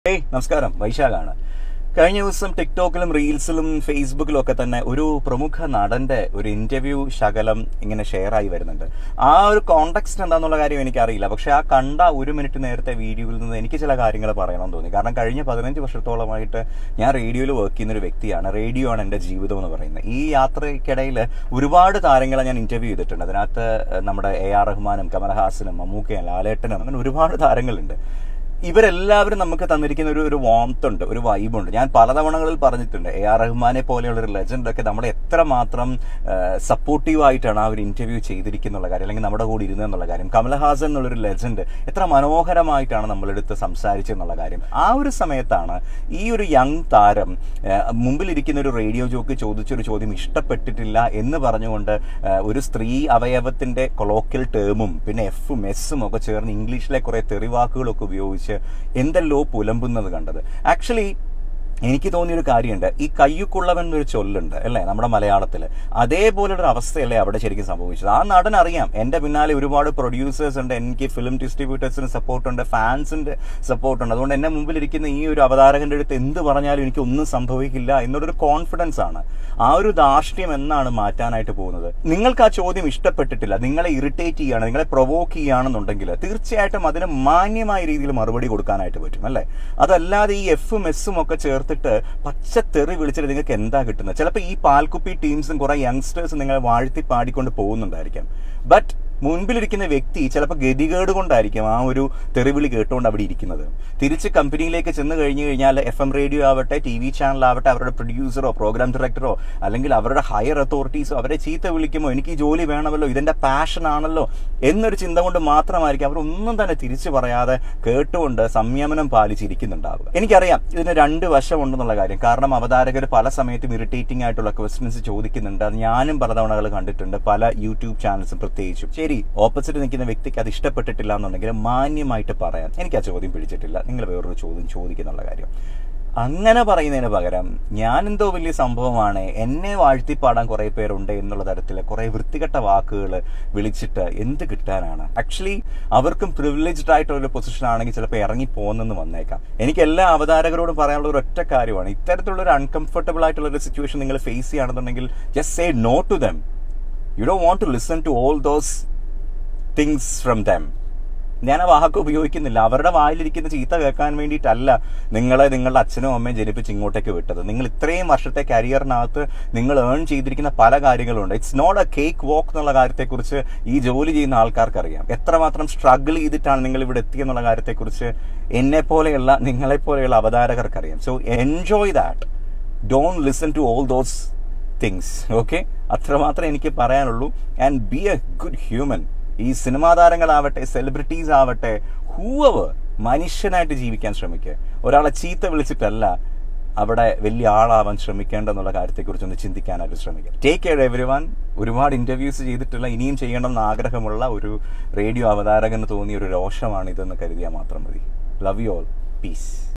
ഏയ് നമസ്കാരം വൈശാഖാണ് കഴിഞ്ഞ ദിവസം ടിക്ടോക്കിലും റീൽസിലും ഫേസ്ബുക്കിലും ഒക്കെ തന്നെ ഒരു പ്രമുഖ നടന്റെ ഒരു ഇന്റർവ്യൂ ശകലം ഇങ്ങനെ ഷെയർ ആയി വരുന്നുണ്ട് ആ ഒരു കോണ്ടെക്സ്റ്റ് എന്താന്നുള്ള കാര്യം എനിക്കറിയില്ല പക്ഷെ ആ കണ്ട ഒരു മിനിറ്റ് നേരത്തെ വീഡിയോയിൽ നിന്ന് എനിക്ക് ചില കാര്യങ്ങൾ പറയണമെന്ന് തോന്നി കാരണം കഴിഞ്ഞ പതിനഞ്ച് വർഷത്തോളമായിട്ട് ഞാൻ റേഡിയോയിൽ വർക്ക് ചെയ്യുന്ന ഒരു വ്യക്തിയാണ് റേഡിയോ ആണ് എന്റെ ജീവിതം എന്ന് പറയുന്നത് ഈ യാത്രയ്ക്കിടയിൽ ഒരുപാട് താരങ്ങളെ ഞാൻ ഇന്റർവ്യൂ ചെയ്തിട്ടുണ്ട് അതിനകത്ത് നമ്മുടെ എ ആർ റഹ്മാനും കമൽഹാസനും മമ്മൂക്കയും ലാലേട്ടനും അങ്ങനെ ഒരുപാട് താരങ്ങളുണ്ട് ഇവരെല്ലാവരും നമുക്ക് തന്നിരിക്കുന്ന ഒരു ഒരു വാംത്ത് ഉണ്ട് ഒരു വൈബുണ്ട് ഞാൻ പലതവണകളിൽ പറഞ്ഞിട്ടുണ്ട് എ ആർ റഹ്മാനെ പോലെയുള്ള ഒരു ലെജൻഡ് ഒക്കെ നമ്മളെ എത്രമാത്രം സപ്പോർട്ടീവ് ആയിട്ടാണ് ആ ഒരു ഇന്റർവ്യൂ ചെയ്തിരിക്കുന്നുള്ള കാര്യം അല്ലെങ്കിൽ നമ്മുടെ കൂടെ ഇരുന്നു എന്നുള്ള കാര്യം കമൽഹാസൻ എന്നുള്ളൊരു ലെജൻഡ് എത്ര മനോഹരമായിട്ടാണ് നമ്മളെടുത്ത് സംസാരിച്ചെന്നുള്ള കാര്യം ആ ഒരു സമയത്താണ് ഈ ഒരു യങ് താരം ആ, മുമ്പിലിരിക്കുന്ന ഒരു റേഡിയോ ജോക്ക് ചോദിച്ചൊരു ചോദ്യം ഇഷ്ടപ്പെട്ടിട്ടില്ല എന്ന് പറഞ്ഞുകൊണ്ട് ആ, ഒരു സ്ത്രീ അവയവത്തിന്റെ കൊളോക്കിയൽ ടേമും പിന്നെ എഫും എസും ഒക്കെ ചേർന്ന് ഇംഗ്ലീഷിലെ കുറെ തെറിവാക്കുകളൊക്കെ ഉപയോഗിച്ച് എന്തെല്ലോ പുലമ്പുന്നത് കണ്ടത് ആക്ച്വലി എനിക്ക് തോന്നിയൊരു കാര്യമുണ്ട് ഈ കയ്യുക്കുള്ളവൻ എന്നൊരു ചൊല്ലുണ്ട് അല്ലേ നമ്മുടെ മലയാളത്തിൽ അതേപോലെ ഒരു അവസ്ഥയല്ലേ അവിടെ ശരിക്കും സംഭവിച്ചത് ആ നടൻ അറിയാം എന്റെ പിന്നാലെ ഒരുപാട് പ്രൊഡ്യൂസേഴ്സ് ഉണ്ട് എനിക്ക് ഫിലിം ഡിസ്ട്രിബ്യൂട്ടേഴ്സിന് സപ്പോർട്ട് ഉണ്ട് ഫാൻസിന്റെ സപ്പോർട്ട് ഉണ്ട് അതുകൊണ്ട് എന്നെ മുമ്പിലിരിക്കുന്ന ഈ ഒരു അവതാരകന്റെ അടുത്ത് എന്ത് പറഞ്ഞാലും എനിക്ക് ഒന്നും സംഭവിക്കില്ല എന്നുള്ളൊരു കോൺഫിഡൻസ് ആണ് ആ ഒരു ധാർഷ്ട്യം എന്നാണ് മാറ്റാനായിട്ട് പോകുന്നത് നിങ്ങൾക്ക് ആ ചോദ്യം ഇഷ്ടപ്പെട്ടിട്ടില്ല നിങ്ങളെ ഇറിറ്റേറ്റ് ചെയ്യാണ് നിങ്ങളെ പ്രൊവോക്ക് ചെയ്യുകയാണെന്നുണ്ടെങ്കിൽ തീർച്ചയായിട്ടും അതിന് മാന്യമായ രീതിയിൽ മറുപടി കൊടുക്കാനായിട്ട് പറ്റും അല്ലേ അതല്ലാതെ ഈ എഫും എസും ഒക്കെ ചേർത്തിട്ട് പച്ചത്തെറി വിളിച്ചിട്ട് നിങ്ങൾക്ക് എന്താ കിട്ടുന്നത് ചിലപ്പോൾ ഈ പാൽക്കുപ്പി ടീംസും കുറെ യങ്സ്റ്റേഴ്സും നിങ്ങളെ വാഴ്ത്തി പാടിക്കൊണ്ട് പോകുന്നുണ്ടായിരിക്കാം ബട്ട് മുൻപിലിരിക്കുന്ന വ്യക്തി ചിലപ്പോൾ ഗതികേട് കൊണ്ടായിരിക്കും ആ ഒരു തെറിവിളി കേട്ടുകൊണ്ട് അവിടെ ഇരിക്കുന്നത് തിരിച്ച് കമ്പനിയിലേക്ക് ചെന്ന് കഴിഞ്ഞു കഴിഞ്ഞാൽ എഫ് എം റേഡിയോ ആവട്ടെ ടി വി ചാനൽ ആവട്ടെ അവരുടെ പ്രൊഡ്യൂസറോ പ്രോഗ്രാം ഡയറക്ടറോ അല്ലെങ്കിൽ അവരുടെ ഹയർ അതോറിറ്റീസോ അവരെ ചീത്ത വിളിക്കുമോ എനിക്ക് ഈ ജോലി വേണമല്ലോ ഇതെന്റെ പാഷൻ ആണല്ലോ എന്നൊരു ചിന്ത കൊണ്ട് മാത്രമായിരിക്കും അവർ ഒന്നും തന്നെ തിരിച്ചു പറയാതെ കേട്ടുകൊണ്ട് സംയമനം പാലിച്ചിരിക്കുന്നുണ്ടാവുക എനിക്കറിയാം ഇതിന് രണ്ട് വശമുണ്ടെന്നുള്ള കാര്യം കാരണം അവതാരകർ പല സമയത്തും ഇറിറ്റേറ്റിംഗ് ആയിട്ടുള്ള ക്വസ്റ്റ്യൻസ് ചോദിക്കുന്നുണ്ട് അത് ഞാനും പലതവണകൾ കണ്ടിട്ടുണ്ട് പല യൂട്യൂബ് ചാനൽസും പ്രത്യേകിച്ചും ശരി ഓപ്പോസിറ്റ് നിൽക്കുന്ന വ്യക്തിക്ക് അത് ഇഷ്ടപ്പെട്ടിട്ടില്ല എന്നുണ്ടെങ്കിൽ മാന്യമായിട്ട് പറയാൻ എനിക്ക് ആ ചോദ്യം പിടിച്ചിട്ടില്ല നിങ്ങൾ വേറൊരു ചോദ്യം ചോദിക്കുന്നുള്ള കാര്യം അങ്ങനെ പറയുന്നതിന് പകരം ഞാൻ എന്തോ വലിയ സംഭവമാണ് എന്നെ വാഴ്ത്തിപ്പാടാൻ കുറെ പേരുണ്ട് എന്നുള്ള തരത്തിൽ കുറെ വൃത്തികെട്ട വാക്കുകൾ വിളിച്ചിട്ട് എന്ത് കിട്ടാനാണ് ആക്ച്വലി അവർക്കും പ്രിവിലേജ്ഡ് ആയിട്ടുള്ള ഒരു പൊസിഷൻ ആണെങ്കിൽ ചിലപ്പോൾ ഇറങ്ങി പോകുന്നെന്ന് വന്നേക്കാം എനിക്ക് എല്ലാ അവതാരകരോടും പറയാനുള്ള ഒരു ഒറ്റ കാര്യമാണ് ഇത്തരത്തിലുള്ള ഒരു അൺകംഫർട്ടബിൾ ആയിട്ടുള്ള ഒരു സിറ്റുവേഷൻ നിങ്ങൾ ഫേസ് ചെയ്യുകയാണെന്നുണ്ടെങ്കിൽ just say no to them you do want to listen to all those things from them ഞാൻ ആ വാക്ക് ഉപയോഗിക്കുന്നില്ല അവരുടെ വായിലിരിക്കുന്ന ചീത്ത കേൾക്കാൻ വേണ്ടിയിട്ടല്ല നിങ്ങളെ നിങ്ങളുടെ അച്ഛനും അമ്മയും ജനിപ്പിച്ച് ഇങ്ങോട്ടേക്ക് വിട്ടത് നിങ്ങൾ ഇത്രയും വർഷത്തെ കരിയറിനകത്ത് നിങ്ങൾ ഏൺ ചെയ്തിരിക്കുന്ന പല കാര്യങ്ങളുണ്ട് it's not a cake walk എന്നുള്ള കാര്യത്തെക്കുറിച്ച് ഈ ജോലി ചെയ്യുന്ന ആൾക്കാർക്ക് അറിയാം എത്രമാത്രം സ്ട്രഗിൾ ചെയ്തിട്ടാണ് നിങ്ങൾ ഇവിടെ എത്തിയെന്നുള്ള കാര്യത്തെക്കുറിച്ച് എന്നെ പോലെയുള്ള നിങ്ങളെ പോലെയുള്ള അവതാരകർക്ക് അറിയാം so enjoy that don't listen to all those things okay അത്രമാത്രം എനിക്ക് പറയാനുള്ളൂ and be a good human ഈ സിനിമാ താരങ്ങളാവട്ടെ സെലിബ്രിറ്റീസ് ആവട്ടെ ഹൂവർ മനുഷ്യനായിട്ട് ജീവിക്കാൻ ശ്രമിക്കുക ഒരാളെ ചീത്ത വിളിച്ചിട്ടല്ല അവിടെ വലിയ ആളാവാൻ ശ്രമിക്കേണ്ടെന്നുള്ള കാര്യത്തെക്കുറിച്ച് ഒന്ന് ചിന്തിക്കാനായിട്ട് ശ്രമിക്കുക ടേക്ക് കെയർ എവരി വൺ ഒരുപാട് ഇന്റർവ്യൂസ് ചെയ്തിട്ടുള്ള ഇനിയും ചെയ്യണമെന്ന് ആഗ്രഹമുള്ള ഒരു റേഡിയോ അവതാരകന് തോന്നിയ ഒരു രോഷമാണ് ഇതെന്ന് കരുതിയാൽ മാത്രം മതി ലവ് യു ഓൾ പീസ്